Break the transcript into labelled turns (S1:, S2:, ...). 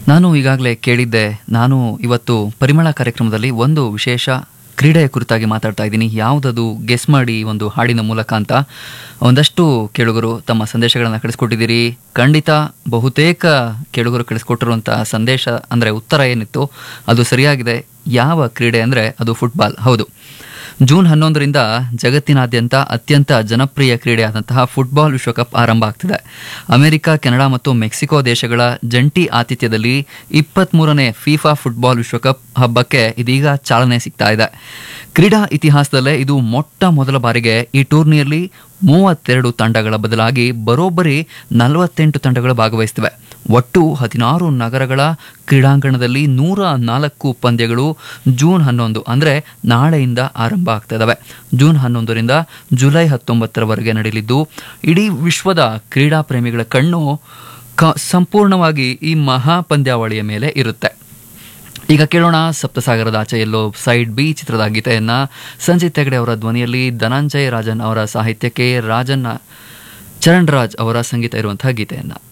S1: ನಾನು ಈಗಾಗಲೇ ಕೇಳಿದ್ದೆ ನಾನು ಇವತ್ತು ಪರಿಮಳ ಕಾರ್ಯಕ್ರಮದಲ್ಲಿ ಒಂದು ವಿಶೇಷ ಕ್ರೀಡೆಯ ಕುರಿತಾಗಿ ಮಾತಾಡ್ತಾ ಇದ್ದೀನಿ ಯಾವುದದು ಗೆಸ್ ಮಾಡಿ ಒಂದು ಹಾಡಿನ ಮೂಲಕ ಅಂತ ಒಂದಷ್ಟು ಕೇಳುಗರು ತಮ್ಮ ಸಂದೇಶಗಳನ್ನು ಕಳಿಸ್ಕೊಟ್ಟಿದ್ದೀರಿ ಖಂಡಿತ ಬಹುತೇಕ ಕೇಳುಗರು ಕಳಿಸ್ಕೊಟ್ಟಿರುವಂತಹ ಸಂದೇಶ ಅಂದರೆ ಉತ್ತರ ಏನಿತ್ತು ಅದು ಸರಿಯಾಗಿದೆ ಯಾವ ಕ್ರೀಡೆ ಅಂದರೆ ಅದು ಫುಟ್ಬಾಲ್ ಹೌದು ಜೂನ್ ಹನ್ನೊಂದರಿಂದ ಜಗತ್ತಿನಾದ್ಯಂತ ಅತ್ಯಂತ ಜನಪ್ರಿಯ ಕ್ರೀಡೆಯಾದಂತಹ ಫುಟ್ಬಾಲ್ ವಿಶ್ವಕಪ್ ಆರಂಭ ಆಗ್ತಿದೆ ಅಮೆರಿಕ ಕೆನಡಾ ಮತ್ತು ಮೆಕ್ಸಿಕೋ ದೇಶಗಳ ಜಂಟಿ ಆತಿಥ್ಯದಲ್ಲಿ ಇಪ್ಪತ್ತ್ಮೂರನೇ ಫಿಫಾ ಫುಟ್ಬಾಲ್ ವಿಶ್ವಕಪ್ ಹಬ್ಬಕ್ಕೆ ಇದೀಗ ಚಾಲನೆ ಸಿಗ್ತಾ ಇದೆ ಕ್ರೀಡಾ ಇತಿಹಾಸದಲ್ಲೇ ಇದು ಮೊಟ್ಟ ಮೊದಲ ಬಾರಿಗೆ ಈ ಟೂರ್ನಿಯಲ್ಲಿ ಮೂವತ್ತೆರಡು ತಂಡಗಳ ಬದಲಾಗಿ ಬರೋಬ್ಬರಿ ನಲವತ್ತೆಂಟು ತಂಡಗಳು ಭಾಗವಹಿಸುತ್ತವೆ ಒಟ್ಟು ಹದಿನಾರು ನಗರಗಳ ಕ್ರೀಡಾಂಗಣದಲ್ಲಿ ನೂರ ನಾಲ್ಕು ಪಂದ್ಯಗಳು ಜೂನ್ ಹನ್ನೊಂದು ಅಂದರೆ ನಾಳೆಯಿಂದ ಆರಂಭ ಆಗ್ತಿದ್ದಾವೆ ಜೂನ್ ಹನ್ನೊಂದರಿಂದ ಜುಲೈ ಹತ್ತೊಂಬತ್ತರವರೆಗೆ ನಡೆಯಲಿದ್ದು ಇಡೀ ವಿಶ್ವದ ಕ್ರೀಡಾ ಪ್ರೇಮಿಗಳ ಕಣ್ಣು ಕ ಸಂಪೂರ್ಣವಾಗಿ ಈ ಮಹಾ ಪಂದ್ಯಾವಳಿಯ ಮೇಲೆ ಇರುತ್ತೆ ಈಗ ಕೇಳೋಣ ಸಪ್ತಸಾಗರದ ಆಚೆ ಎಲ್ಲೋ ಸೈಡ್ ಬಿ ಚಿತ್ರದ ಗೀತೆಯನ್ನ ಸಂಜಿತ್ ಹೆಗಡೆ ಅವರ ಧ್ವನಿಯಲ್ಲಿ ಧನಂಜಯ್ ರಾಜನ್ ಅವರ ಸಾಹಿತ್ಯಕ್ಕೆ ರಾಜನ್ ಚರಣ್ ರಾಜ್ ಅವರ ಸಂಗೀತ ಇರುವಂತಹ ಗೀತೆಯನ್ನ